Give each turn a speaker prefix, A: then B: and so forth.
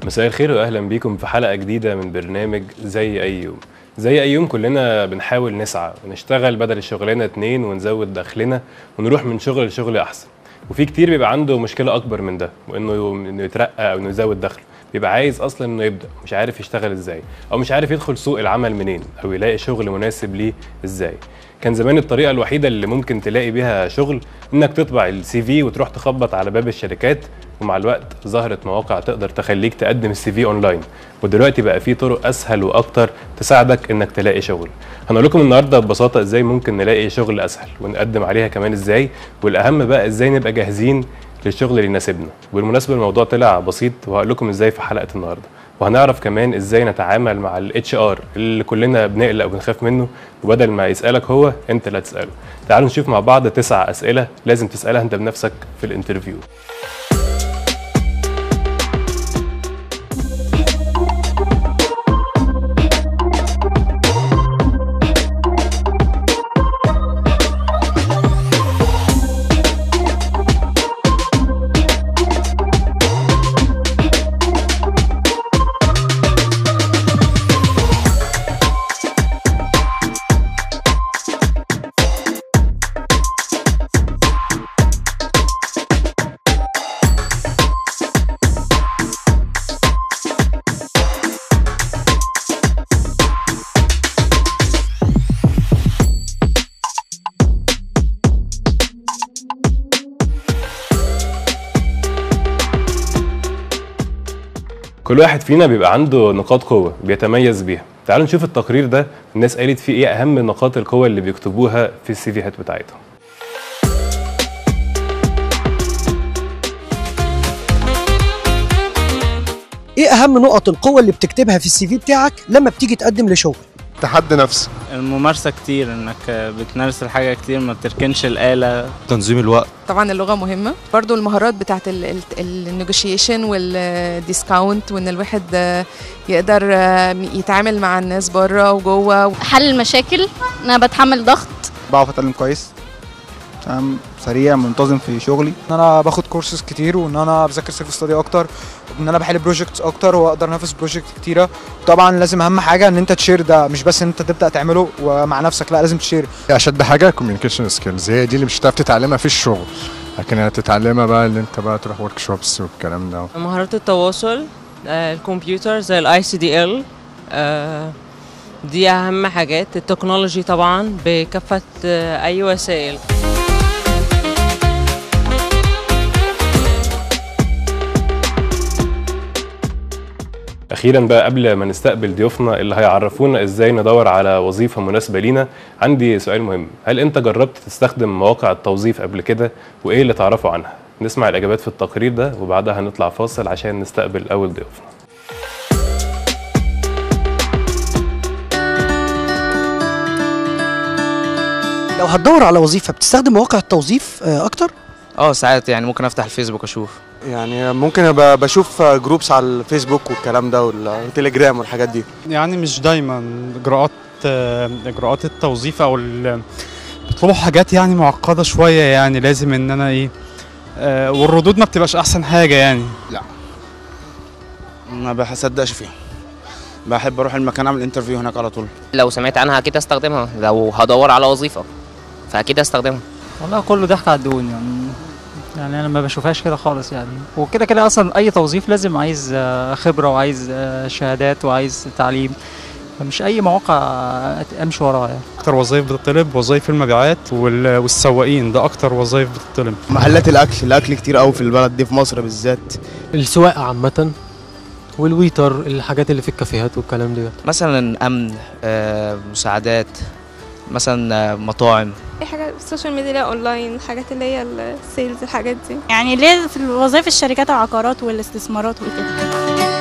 A: مساء الخير واهلا بيكم في حلقه جديده من برنامج زي اي يوم زي اي يوم كلنا بنحاول نسعى ونشتغل بدل الشغلانه اتنين ونزود دخلنا ونروح من شغل لشغل احسن وفي كتير بيبقى عنده مشكله اكبر من ده وانه إنه يترقى او انه يزود دخله بيبقى عايز اصلا انه يبدا مش عارف يشتغل ازاي او مش عارف يدخل سوق العمل منين او يلاقي شغل مناسب ليه ازاي كان زمان الطريقه الوحيده اللي ممكن تلاقي بيها شغل انك تطبع السي في وتروح تخبط على باب الشركات ومع الوقت ظهرت مواقع تقدر تخليك تقدم السي في اونلاين ودلوقتي بقى في طرق اسهل واكتر تساعدك انك تلاقي شغل هنقول لكم النهارده ببساطه ازاي ممكن نلاقي شغل اسهل ونقدم عليها كمان ازاي والاهم بقى ازاي نبقى جاهزين للشغل اللي يناسبنا وبالمناسبه الموضوع طلع بسيط وهقول لكم ازاي في حلقه النهارده وهنعرف كمان ازاي نتعامل مع الاتش ار اللي كلنا بنقلق وبنخاف منه وبدل ما يسالك هو انت اللي هتساله تعالوا نشوف مع بعض تسع اسئله لازم تسالها انت بنفسك في الانترفيو كل واحد فينا بيبقى عنده نقاط قوة بيتميز بيها تعالوا نشوف التقرير ده الناس قالت فيه ايه اهم نقاط القوة اللي بيكتبوها في السي فيهات بتاعتهم
B: ايه اهم نقط القوه اللي بتكتبها في السي في بتاعك لما بتيجي تقدم لشغل
C: تحدي نفسي
D: الممارسة كتير انك بتمارس الحاجة كتير ما بتركنش الآلة
E: تنظيم الوقت
F: طبعا اللغه مهمه برضو المهارات بتاعت النيجوشيشن والديسكاونت وان الواحد آه، يقدر آه، يتعامل مع الناس بره وجوه
G: حل المشاكل ان انا بتحمل ضغط
H: بعرف اتعلم كويس تمام سريع منتظم في شغلي
I: ان انا باخد كورسز كتير وان انا بذاكر سيلف ستادي اكتر وان انا بحل بروجكتس اكتر واقدر انافس بروجكت كتيره طبعا لازم اهم حاجه ان انت تشير ده مش بس ان انت تبدا تعمله ومع نفسك لا لازم تشير
C: اشد حاجه كوميونيكيشن سكيلز هي دي اللي مش هتعرف تتعلمها في الشغل لكن هتتعلمها بقى اللي انت بقى تروح ورك شوبس والكلام ده
J: مهارات التواصل آه، الكمبيوتر زي الاي سي دي ال دي اهم حاجات التكنولوجي طبعا بكافه آه، اي وسائل
A: اخيرا بقى قبل ما نستقبل ضيوفنا اللي هيعرفونا ازاي ندور على وظيفه مناسبه لينا عندي سؤال مهم هل انت جربت تستخدم مواقع التوظيف قبل كده وايه اللي تعرفوا عنها نسمع الاجابات في التقرير ده وبعدها هنطلع فاصل عشان نستقبل اول ضيوفنا
B: لو هتدور على وظيفه بتستخدم مواقع التوظيف آه، اكتر
D: اه ساعات يعني ممكن افتح الفيسبوك اشوف
E: يعني ممكن ابقى بشوف جروبس على الفيسبوك والكلام ده والتليجرام والحاجات دي
K: يعني مش دايما اجراءات اجراءات التوظيف او ال- بيطلبوا حاجات يعني معقده شويه يعني لازم ان انا ايه آه، والردود ما بتبقاش احسن حاجه يعني
H: ما بصدقش فيها بحب اروح المكان اعمل انترفيو هناك على طول
J: لو سمعت عنها اكيد استخدمها لو هدور على وظيفه فاكيد استخدمها
I: والله كله ضحك على الدهون يعني يعني انا ما بشوفهاش كده خالص يعني وكده كده اصلا اي توظيف لازم عايز آه، خبره وعايز آه، شهادات وعايز تعليم فمش اي مواقع امشي وراها يعني
K: اكتر وظائف بتطلب وظائف المبيعات وال- والسواقين ده اكتر وظائف بتطلب
H: محلات الاكل الاكل كتير قوي في البلد دي في مصر بالذات
I: السواقه عامه والويتر الحاجات اللي في الكافيهات والكلام ده
D: مثلا امن آه، مساعدات مثلا آه، مطاعم
G: اي حاجه السوشيال ميديا اونلاين الحاجات اللي هي السيلز الحاجات دي
L: يعني ليه في وظائف الشركات العقارات والاستثمارات وكده